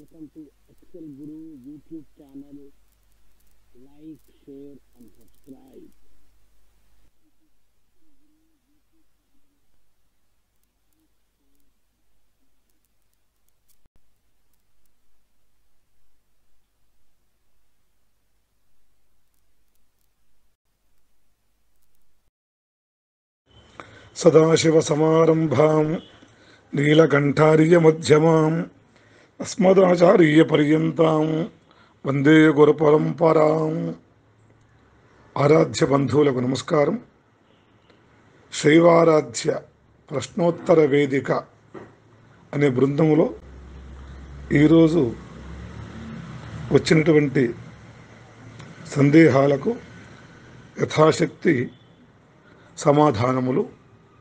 Welcome to Excel Guru YouTube channel. Like, share, and subscribe. సదాశివసమారంభాం నీలకంఠార్యమధ్యమాం అస్మదాచార్యపర్యంతాం వందే గురుపరంపరాం ఆరాధ్య బంధువులకు నమస్కారం శైవారాధ్య ప్రశ్నోత్తర వేదిక అనే బృందంలో ఈరోజు వచ్చినటువంటి సందేహాలకు యథాశక్తి సమాధానములు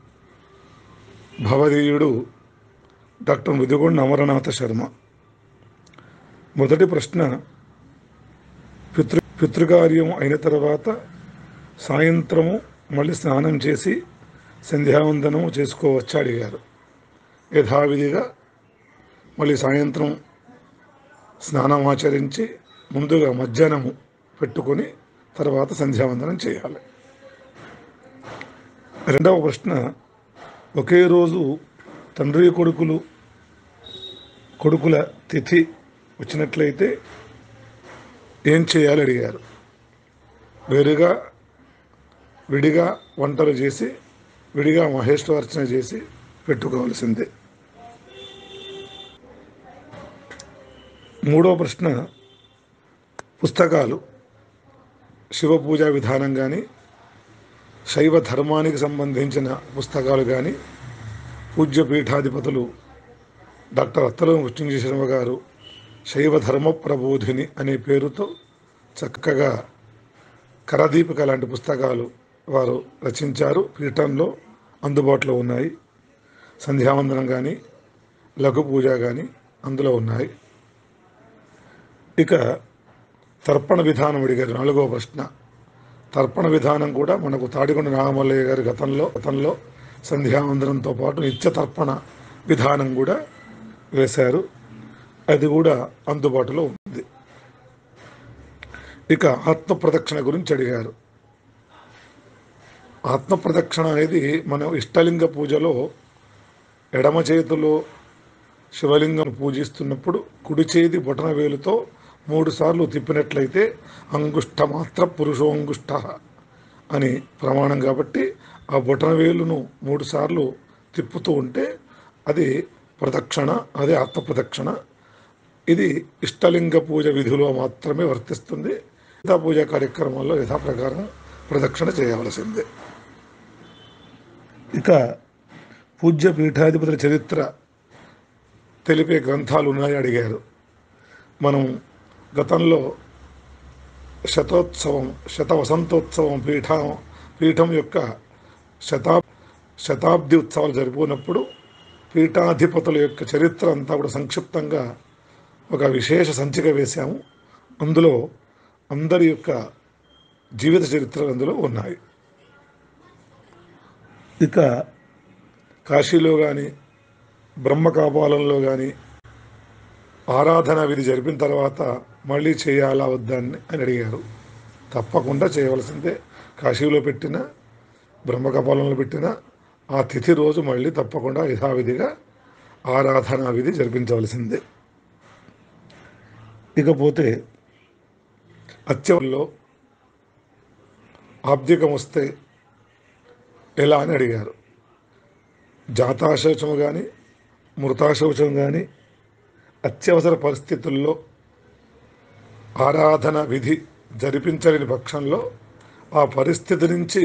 భవదీయుడు డాక్టర్ ముదిగొండ అమరనాథ శర్మ మొదటి ప్రశ్న పితృ పితృకార్యం అయిన తర్వాత సాయంత్రము మళ్ళీ స్నానం చేసి సంధ్యావందనము చేసుకోవచ్చా అడిగారు యథావిధిగా మళ్ళీ సాయంత్రం స్నానం ఆచరించి ముందుగా మధ్యాహ్నము పెట్టుకొని తర్వాత సంధ్యావందనం చేయాలి రెండవ ప్రశ్న ఒకే రోజు తండ్రి కొడుకులు కొడుకుల తిథి వచ్చినట్లయితే ఏం చేయాలి అడిగారు వేరుగా విడిగా వంటలు చేసి విడిగా మహేశ్వరార్చన చేసి పెట్టుకోవాల్సిందే మూడో ప్రశ్న పుస్తకాలు శివ పూజా విధానం కానీ శైవ ధర్మానికి సంబంధించిన పుస్తకాలు కానీ పూజ్య పీఠాధిపతులు డాక్టర్ అత్తలం కృష్ణజీ శర్మ గారు శైవ ధర్మ ప్రబోధిని అనే పేరుతో చక్కగా కరదీపిక లాంటి పుస్తకాలు వారు రచించారు పీఠంలో అందుబాటులో ఉన్నాయి సంధ్యావందనం కానీ లఘు పూజ కానీ అందులో ఉన్నాయి ఇక తర్పణ విధానం అడిగారు నాలుగవ ప్రశ్న తర్పణ విధానం కూడా మనకు తాడికొండ నాగమల్లయ్య గారి గతంలో గతంలో సంధ్యావందనంతో పాటు నిత్య తర్పణ విధానం కూడా వేశారు అది కూడా అందుబాటులో ఉంది ఇక ఆత్మ ప్రదక్షిణ గురించి అడిగారు ఆత్మ ప్రదక్షిణ అనేది మనం ఇష్టలింగ పూజలో ఎడమ చేతిలో శివలింగం పూజిస్తున్నప్పుడు కుడి చేతి బొటన వేలుతో మూడు సార్లు తిప్పినట్లయితే అంగుష్ట మాత్ర పురుషోంగుష్ట అని ప్రమాణం కాబట్టి ఆ బొటన వేలును మూడు సార్లు తిప్పుతూ ఉంటే అది ప్రదక్షిణ అదే ఆత్మ ప్రదక్షిణ ఇది ఇష్టలింగ పూజ విధిలో మాత్రమే వర్తిస్తుంది మిగతా పూజా కార్యక్రమాల్లో యథాప్రకారం ప్రదక్షిణ చేయవలసిందే ఇక పూజ్య పీఠాధిపతుల చరిత్ర తెలిపే గ్రంథాలు ఉన్నాయి అడిగారు మనం గతంలో శతోత్సవం శత వసంతోత్సవం పీఠం పీఠం యొక్క శతా శతాబ్ది ఉత్సవాలు జరుపుకున్నప్పుడు పీఠాధిపతుల యొక్క చరిత్ర అంతా కూడా సంక్షిప్తంగా ఒక విశేష సంచిక వేశాము అందులో అందరి యొక్క జీవిత చరిత్రలు అందులో ఉన్నాయి ఇక కాశీలో కానీ బ్రహ్మకాపాలంలో కానీ ఆరాధన విధి జరిపిన తర్వాత మళ్ళీ చేయాలా వద్దా అని అని అడిగారు తప్పకుండా చేయవలసిందే కాశీలో పెట్టిన బ్రహ్మకపాలంలో పెట్టిన ఆ తిథి రోజు మళ్ళీ తప్పకుండా యథావిధిగా ఆరాధనా విధి జరిపించవలసిందే ఇకపోతే అత్యంలో ఆబ్దికం వస్తే ఎలా అని అడిగారు జాతాశౌచం కానీ మృతాశౌచం కానీ అత్యవసర పరిస్థితుల్లో ఆరాధన విధి జరిపించలేని పక్షంలో ఆ పరిస్థితి నుంచి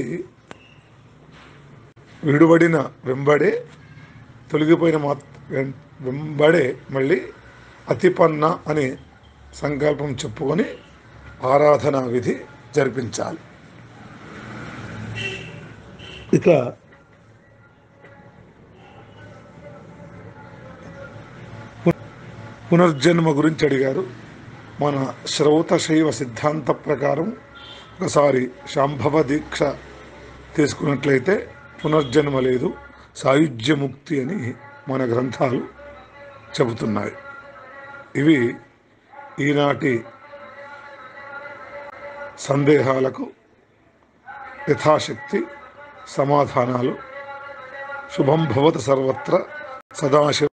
విడుబడిన వెంబడే తొలగిపోయిన మా వెం- వెంబడే మళ్ళీ అతిపన్న అనే సంకల్పం చెప్పుకొని ఆరాధన విధి జరిపించాలి ఇక పునర్జన్మ గురించి అడిగారు మన శ్రౌత శైవ సిద్ధాంత ప్రకారం ఒకసారి శాంభవ దీక్ష తీసుకున్నట్లయితే పునర్జన్మ లేదు సాయుధ్యముక్తి అని మన గ్రంథాలు చెబుతున్నాయి ఇవి ఈనాటి సందేహాలకు యథాశక్తి సమాధానాలు శుభం భవత సర్వత్ర సదాశివ